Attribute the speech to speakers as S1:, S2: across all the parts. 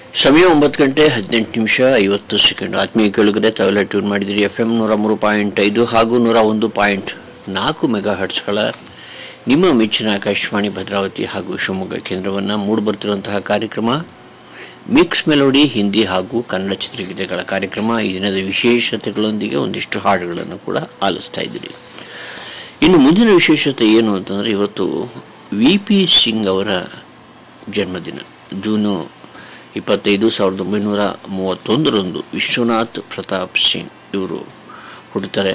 S1: ಸಮಯ ಒಂಬತ್ತು ಗಂಟೆ ಹದಿನೆಂಟು ನಿಮಿಷ ಐವತ್ತು ಸೆಕೆಂಡ್ ಆತ್ಮೀಯ ಕೆಳಗಡೆ ತಾವೆಲ್ಲ ಟ್ಯೂನ್ ಮಾಡಿದಿರಿ ಎಫ್ ಎಮ್ ನೂರ ಮೂರು ಪಾಯಿಂಟ್ ಐದು ಹಾಗೂ ನೂರ ಒಂದು ಪಾಯಿಂಟ್ ನಾಲ್ಕು ಮೆಗಾ ಹರ್ಟ್ಸ್ಗಳ ನಿಮ್ಮ ಮೆಚ್ಚಿನ ಆಕಾಶವಾಣಿ ಭದ್ರಾವತಿ ಹಾಗೂ ಶಿವಮೊಗ್ಗ ಕೇಂದ್ರವನ್ನು ಮೂಡಿಬರ್ತಿರುವಂತಹ ಕಾರ್ಯಕ್ರಮ ಮಿಕ್ಸ್ ಮೆಲೋಡಿ ಹಿಂದಿ ಹಾಗೂ ಕನ್ನಡ ಚಿತ್ರಗೀತೆಗಳ ಕಾರ್ಯಕ್ರಮ ಈ ದಿನದ ವಿಶೇಷತೆಗಳೊಂದಿಗೆ ಒಂದಿಷ್ಟು ಹಾಡುಗಳನ್ನು ಕೂಡ ಆಲಿಸ್ತಾ ಇದ್ದೀರಿ ಇನ್ನು ಮುಂದಿನ ವಿಶೇಷತೆ ಏನು ಅಂತಂದರೆ ಇವತ್ತು ವಿ ಪಿ ಸಿಂಗ್ ಅವರ ಜನ್ಮದಿನ ಜೂನು ಇಪ್ಪತ್ತೈದು ಸಾವಿರದ ಒಂಬೈನೂರ ಮೂವತ್ತೊಂದರಂದು ವಿಶ್ವನಾಥ್ ಪ್ರತಾಪ್ ಸಿಂಗ್ ಇವರು ಹುಟ್ಟುತ್ತಾರೆ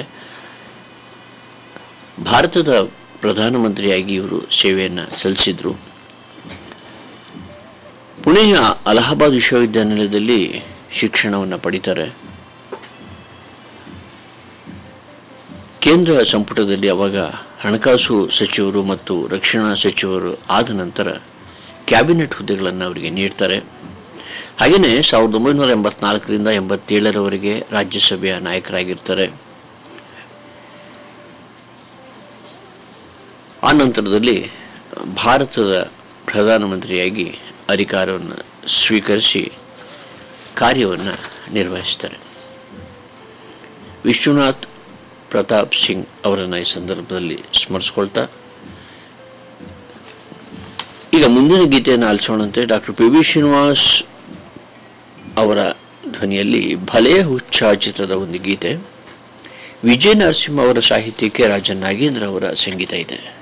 S1: ಭಾರತದ ಪ್ರಧಾನಮಂತ್ರಿಯಾಗಿ ಇವರು ಸೇವೆಯನ್ನು ಸಲ್ಲಿಸಿದರು ಪುಣೆಯ ಅಲಹಾಬಾದ್ ವಿಶ್ವವಿದ್ಯಾನಿಲಯದಲ್ಲಿ ಶಿಕ್ಷಣವನ್ನು ಪಡಿತಾರೆ ಕೇಂದ್ರ ಸಂಪುಟದಲ್ಲಿ ಅವಾಗ ಹಣಕಾಸು ಸಚಿವರು ಮತ್ತು ರಕ್ಷಣಾ ಸಚಿವರು ಆದ ನಂತರ ಕ್ಯಾಬಿನೆಟ್ ಹುದ್ದೆಗಳನ್ನು ಅವರಿಗೆ ನೀಡ್ತಾರೆ ಹಾಗೆಯೇ ಸಾವಿರದ ಒಂಬೈನೂರ ಎಂಬತ್ನಾಲ್ಕರಿಂದ ಎಂಬತ್ತೇಳರವರೆಗೆ ರಾಜ್ಯಸಭೆಯ ನಾಯಕರಾಗಿರ್ತಾರೆ ಆ ನಂತರದಲ್ಲಿ ಭಾರತದ ಪ್ರಧಾನಮಂತ್ರಿಯಾಗಿ ಅಧಿಕಾರವನ್ನು ಸ್ವೀಕರಿಸಿ ಕಾರ್ಯವನ್ನು ನಿರ್ವಹಿಸ್ತಾರೆ ವಿಶ್ವನಾಥ್ ಪ್ರತಾಪ್ ಸಿಂಗ್ ಅವರನ್ನು ಈ ಸಂದರ್ಭದಲ್ಲಿ ಸ್ಮರಿಸ್ಕೊಳ್ತಾ ಈಗ ಮುಂದಿನ ಗೀತೆಯನ್ನು ಆಲಿಸೋಣಂತೆ ಡಾಕ್ಟರ್ ಪಿ ವಿ ಶ್ರೀನಿವಾಸ್ ಅವರ ಧ್ವನಿಯಲ್ಲಿ ಭಲೇ ಹುಚ್ಚ ಚಿತ್ರದ ಒಂದು ಗೀತೆ ವಿಜಯ ನರಸಿಂಹ ಅವರ ಸಾಹಿತ್ಯಕ್ಕೆ ರಾಜ ನಾಗೇಂದ್ರ ಅವರ ಸಂಗೀತ ಇದೆ